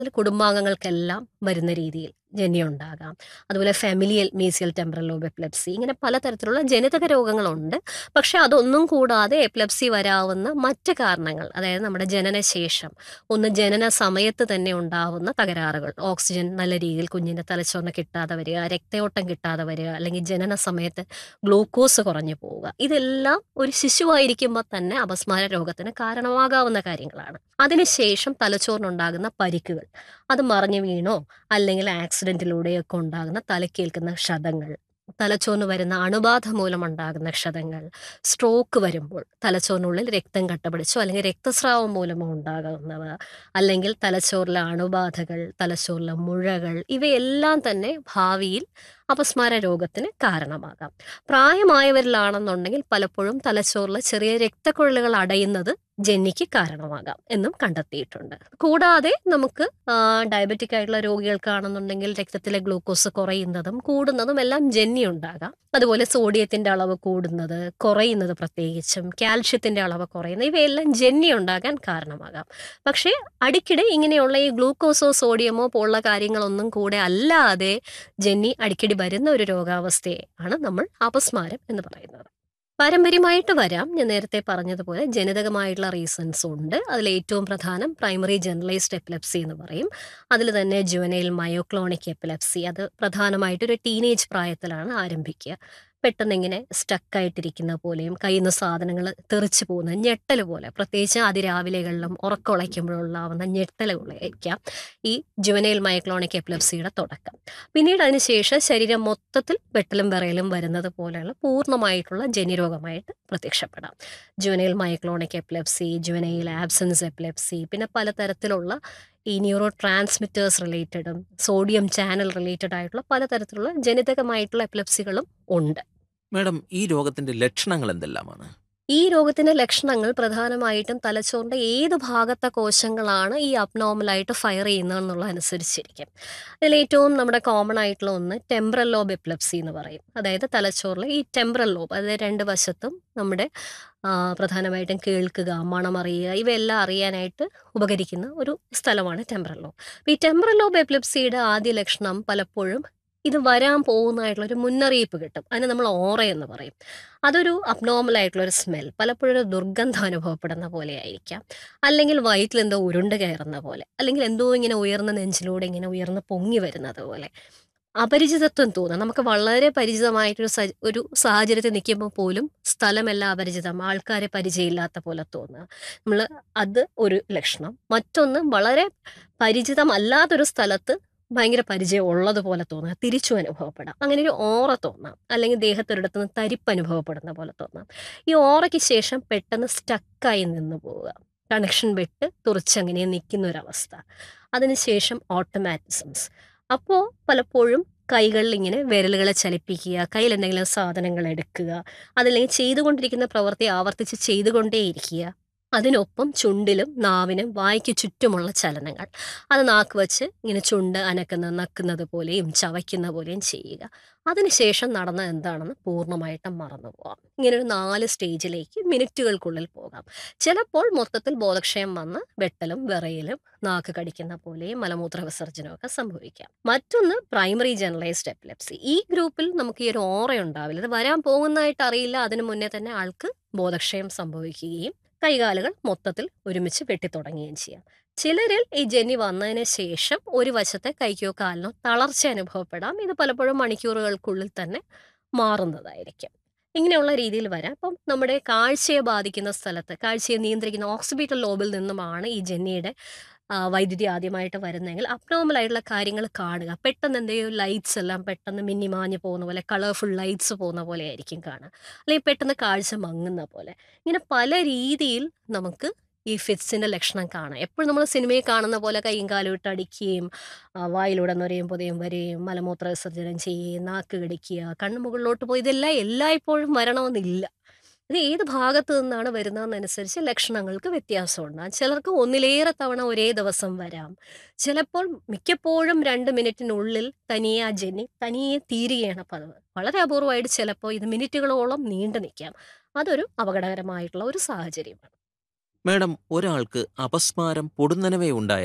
കുടുംബാംഗങ്ങൾക്കെല്ലാം വരുന്ന രീതിയിൽ ജന്യുണ്ടാകാം അതുപോലെ familial mesial temporal lobe epilepsy ഇങ്ങനെ പലതരത്തിലുള്ള ജനിതക രോഗങ്ങളുണ്ട് പക്ഷെ അതൊന്നും കൂടാതെ എപ്പിലെപ്സി വരാവുന്ന മറ്റ് കാരണങ്ങൾ അതായത് നമ്മുടെ ജനനശേഷം ഒന്ന് ജനന സമയത്ത് തന്നെ ഉണ്ടാവുന്ന തകരാറുകൾ ഓക്സിജൻ നല്ല രീതിയിൽ കുഞ്ഞിൻ്റെ തലച്ചോറിന് കിട്ടാതെ വരിക രക്തയോട്ടം കിട്ടാതെ വരിക അല്ലെങ്കിൽ ജനന സമയത്ത് ഗ്ലൂക്കോസ് കുറഞ്ഞു പോവുക ഇതെല്ലാം ഒരു ശിശുവായിരിക്കുമ്പോൾ തന്നെ അപസ്മാര രോഗത്തിന് കാരണമാകാവുന്ന കാര്യങ്ങളാണ് അതിനുശേഷം തലച്ചോറിനുണ്ടാകുന്ന പരിക്കുകൾ അത് മറിഞ്ഞു വീണോ അല്ലെങ്കിൽ ആക്സിഡന്റിലൂടെയൊക്കെ ഉണ്ടാകുന്ന തലക്കേൽക്കുന്ന ക്ഷതങ്ങൾ തലച്ചോറിന് വരുന്ന അണുബാധ മൂലമുണ്ടാകുന്ന ക്ഷതങ്ങൾ സ്ട്രോക്ക് വരുമ്പോൾ തലച്ചോറിനുള്ളിൽ രക്തം കട്ടപിടിച്ചോ അല്ലെങ്കിൽ രക്തസ്രാവം മൂലമോ ഉണ്ടാകുന്നവ അല്ലെങ്കിൽ തലച്ചോറിലെ അണുബാധകൾ തലച്ചോറിലെ മുഴകൾ ഇവയെല്ലാം തന്നെ ഭാവിയിൽ അപസ്മാര രോഗത്തിന് കാരണമാകാം പ്രായമായവരിലാണെന്നുണ്ടെങ്കിൽ പലപ്പോഴും തലച്ചോറിലെ ചെറിയ രക്തക്കുഴലുകൾ അടയുന്നത് ജന്നിക്ക് കാരണമാകാം എന്നും കണ്ടെത്തിയിട്ടുണ്ട് കൂടാതെ നമുക്ക് ഡയബറ്റിക് ആയിട്ടുള്ള രോഗികൾക്കാണെന്നുണ്ടെങ്കിൽ രക്തത്തിലെ ഗ്ലൂക്കോസ് കുറയുന്നതും കൂടുന്നതും എല്ലാം ജന്നി ഉണ്ടാകാം അതുപോലെ സോഡിയത്തിന്റെ അളവ് കൂടുന്നത് കുറയുന്നത് പ്രത്യേകിച്ചും കാൽഷ്യത്തിന്റെ അളവ് കുറയുന്നത് ഇവയെല്ലാം ജന്നി ഉണ്ടാകാൻ കാരണമാകാം പക്ഷേ അടിക്കടി ഇങ്ങനെയുള്ള ഈ ഗ്ലൂക്കോസോ സോഡിയമോ പോലുള്ള കാര്യങ്ങളൊന്നും കൂടെ അല്ലാതെ ജന്നി അടിക്കടി വരുന്ന ഒരു രോഗാവസ്ഥയെ ആണ് നമ്മൾ അപസ്മാരം എന്ന് പറയുന്നത് പാരമ്പര്യമായിട്ട് വരാം ഞാൻ നേരത്തെ പറഞ്ഞതുപോലെ ജനിതകമായിട്ടുള്ള റീസൺസ് ഉണ്ട് അതിൽ ഏറ്റവും പ്രധാനം പ്രൈമറി ജനറലൈസ്ഡ് എപ്പിലെപ്സി എന്ന് പറയും അതിൽ തന്നെ ജുവനൈൽ മയോക്ലോണിക് എപ്പിലെപ്സി അത് പ്രധാനമായിട്ട് ഒരു ടീനേജ് പ്രായത്തിലാണ് ആരംഭിക്കുക പെട്ടെന്ന് ഇങ്ങനെ സ്റ്റക്കായിട്ടിരിക്കുന്ന പോലെയും കയ്യിൽ നിന്ന് സാധനങ്ങൾ തെറിച്ചു പോകുന്ന ഞെട്ടൽ പോലെ പ്രത്യേകിച്ച് അതിരാവിലെകളിലും ഉറക്കമുളയ്ക്കുമ്പോഴുള്ളാവുന്ന ഞെട്ടലുകളായിരിക്കാം ഈ ജുവനൈൽ മയക്ലോണിക് എപ്പിലെപ്സിയുടെ തുടക്കം പിന്നീട് അതിനുശേഷം ശരീരം മൊത്തത്തിൽ വെട്ടലും വിറയലും വരുന്നത് പോലെയുള്ള പൂർണ്ണമായിട്ടുള്ള ജനിരോഗമായിട്ട് പ്രത്യക്ഷപ്പെടാം juvenile myoclonic epilepsy juvenile absence epilepsy പിന്നെ പലതരത്തിലുള്ള ഈ ന്യൂറോ ട്രാൻസ്മിറ്റേഴ്സ് റിലേറ്റഡും സോഡിയം ചാനൽ റിലേറ്റഡ് ആയിട്ടുള്ള പലതരത്തിലുള്ള ജനിതകമായിട്ടുള്ള എപ്പിലെപ്സികളും ഉണ്ട് മാഡം ഈ രോഗത്തിന്റെ ലക്ഷണങ്ങൾ എന്തെല്ലാമാണ് ഈ രോഗത്തിന്റെ ലക്ഷണങ്ങൾ പ്രധാനമായിട്ടും തലച്ചോറിന്റെ ഏത് ഭാഗത്തെ കോശങ്ങളാണ് ഈ അബ്നോർമലായിട്ട് ഫയർ ചെയ്യുന്നതെന്നുള്ള അനുസരിച്ചിരിക്കും അതിൽ ഏറ്റവും നമ്മുടെ കോമൺ ആയിട്ടുള്ള ഒന്ന് ടെമ്പറൽ ലോബ് എപ്പിലെപ്സി എന്ന് പറയും അതായത് തലച്ചോറിലെ ഈ ടെമ്പറൽ ലോബ് അതായത് രണ്ട് വശത്തും നമ്മുടെ പ്രധാനമായിട്ടും കേൾക്കുക മണമറിയുക ഇവയെല്ലാം അറിയാനായിട്ട് ഉപകരിക്കുന്ന ഒരു സ്ഥലമാണ് ടെമ്പറൽ ലോബ് അപ്പോൾ ഈ ടെമ്പറൽ ലോബ് എപ്പിലെപ്സിയുടെ ആദ്യ ലക്ഷണം പലപ്പോഴും ഇത് വരാൻ പോകുന്നതായിട്ടുള്ള ഒരു മുന്നറിയിപ്പ് കിട്ടും അതിനെ നമ്മൾ ഓറ എന്ന് പറയും അതൊരു അബ്നോർമൽ ആയിട്ടുള്ള ഒരു സ്മെൽ പലപ്പോഴും ഒരു ദുർഗന്ധം അനുഭവപ്പെടുന്ന പോലെ ആയിരിക്കാം അല്ലെങ്കിൽ വയറ്റിൽ എന്തോ ഉരുണ്ട് കയറുന്ന പോലെ അല്ലെങ്കിൽ എന്തോ ഇങ്ങനെ ഉയർന്ന നെഞ്ചിലൂടെ ഇങ്ങനെ ഉയർന്ന് പൊങ്ങി വരുന്നത് പോലെ അപരിചിതത്വം തോന്നുക നമുക്ക് വളരെ പരിചിതമായിട്ടൊരു സ ഒരു സാഹചര്യത്തിൽ നിൽക്കുമ്പോൾ പോലും സ്ഥലമെല്ലാം അപരിചിതം ആൾക്കാരെ പരിചയമില്ലാത്ത പോലെ തോന്നുക നമ്മൾ അത് ഒരു ലക്ഷണം മറ്റൊന്ന് വളരെ പരിചിതമല്ലാത്തൊരു സ്ഥലത്ത് ഭയങ്കര പരിചയം ഉള്ളതുപോലെ തോന്നുക തിരിച്ചു അനുഭവപ്പെടാം അങ്ങനെ ഒരു ഓറ തോന്നാം അല്ലെങ്കിൽ ദേഹത്തൊരിടത്ത് നിന്ന് തരിപ്പ് അനുഭവപ്പെടുന്ന പോലെ തോന്നാം ഈ ഓറയ്ക്ക് ശേഷം പെട്ടെന്ന് സ്റ്റക്കായി നിന്ന് പോവുക കണക്ഷൻ വിട്ട് തുറച്ചങ്ങനെ നിൽക്കുന്ന ഒരവസ്ഥ അതിനുശേഷം ഓട്ടോമാറ്റിസംസ് അപ്പോൾ പലപ്പോഴും കൈകളിൽ ഇങ്ങനെ വിരലുകളെ ചലിപ്പിക്കുക കയ്യിൽ എന്തെങ്കിലും സാധനങ്ങൾ എടുക്കുക അതല്ലെങ്കിൽ ചെയ്തുകൊണ്ടിരിക്കുന്ന പ്രവൃത്തി ആവർത്തിച്ച് ചെയ്തുകൊണ്ടേയിരിക്കുക അതിനൊപ്പം ചുണ്ടിലും നാവിനും വായ്ക്ക് ചുറ്റുമുള്ള ചലനങ്ങൾ അത് നാക്ക് വച്ച് ഇങ്ങനെ ചുണ്ട് അനക്കുന്നത് നക്കുന്നത് പോലെയും ചവയ്ക്കുന്ന പോലെയും ചെയ്യുക അതിനുശേഷം നടന്ന എന്താണെന്ന് പൂർണ്ണമായിട്ടും മറന്നു പോകാം ഇങ്ങനെ ഒരു നാല് സ്റ്റേജിലേക്ക് മിനിറ്റുകൾക്കുള്ളിൽ പോകാം ചിലപ്പോൾ മൊത്തത്തിൽ ബോധക്ഷയം വന്ന് വെട്ടലും വിറയലും നാക്ക് കടിക്കുന്ന പോലെയും മലമൂത്ര വിസർജനമൊക്കെ സംഭവിക്കാം മറ്റൊന്ന് പ്രൈമറി ജനറലൈസ്ഡ് എപ്പിലെപ്സി ഈ ഗ്രൂപ്പിൽ നമുക്ക് ഈ ഒരു ഓറ ഉണ്ടാവില്ല ഇത് വരാൻ പോകുന്നതായിട്ട് അറിയില്ല അതിനു മുന്നേ തന്നെ ആൾക്ക് ബോധക്ഷയം സംഭവിക്കുകയും കൈകാലുകൾ മൊത്തത്തിൽ ഒരുമിച്ച് വെട്ടിത്തുടങ്ങുകയും ചെയ്യാം ചിലരിൽ ഈ ജന്നി വന്നതിന് ശേഷം ഒരു വശത്തെ കൈക്കോ കാലിനോ തളർച്ച അനുഭവപ്പെടാം ഇത് പലപ്പോഴും മണിക്കൂറുകൾക്കുള്ളിൽ തന്നെ മാറുന്നതായിരിക്കും ഇങ്ങനെയുള്ള രീതിയിൽ വരാം അപ്പം നമ്മുടെ കാഴ്ചയെ ബാധിക്കുന്ന സ്ഥലത്ത് കാഴ്ചയെ നിയന്ത്രിക്കുന്ന ഓക്സിബീറ്റൽ ലോബിൽ നിന്നുമാണ് ഈ ജന്നിയുടെ വൈദ്യുതി ആദ്യമായിട്ട് വരുന്നതെങ്കിൽ അബ്നോർമൽ ആയിട്ടുള്ള കാര്യങ്ങൾ കാണുക പെട്ടെന്ന് എന്തെങ്കിലും ലൈറ്റ്സ് എല്ലാം പെട്ടെന്ന് മിന്നിമാഞ്ഞ് പോകുന്ന പോലെ കളർഫുൾ ലൈറ്റ്സ് പോകുന്ന പോലെ ആയിരിക്കും കാണുക അല്ലെങ്കിൽ പെട്ടെന്ന് കാഴ്ച മങ്ങുന്ന പോലെ ഇങ്ങനെ പല രീതിയിൽ നമുക്ക് ഈ ഫിറ്റ്സിൻ്റെ ലക്ഷണം കാണാം എപ്പോഴും നമ്മൾ സിനിമയിൽ കാണുന്ന പോലെ കൈയും കാലും ഇട്ട് അടിക്കുകയും വായിലൂടെ നൊരയും പുതയും വരെയും മലമൂത്ര വിസർജനം ചെയ്യുകയും നാക്ക് കടിക്കുക കണ്ണു മുകളിലോട്ട് പോയി ഇതെല്ലാം എല്ലായ്പ്പോഴും വരണമെന്നില്ല ഇത് ഏത് ഭാഗത്തു നിന്നാണ് വരുന്നതെന്നനുസരിച്ച് ലക്ഷണങ്ങൾക്ക് വ്യത്യാസമുണ്ടാകും ചിലർക്ക് ഒന്നിലേറെ തവണ ഒരേ ദിവസം വരാം ചിലപ്പോൾ മിക്കപ്പോഴും രണ്ട് മിനിറ്റിനുള്ളിൽ തനിയെ ആ ജന്നി തനിയെ തീരുകയാണ് പതിവ് വളരെ അപൂർവമായിട്ട് ചിലപ്പോൾ ഇത് മിനിറ്റുകളോളം നീണ്ടു നിൽക്കാം അതൊരു അപകടകരമായിട്ടുള്ള ഒരു സാഹചര്യമാണ് മാഡം ഒരാൾക്ക് അപസ്മാരം പൊടുന്നനവേ ഉണ്ടായാൽ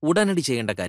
ഉടനടി ചെയ്യേണ്ട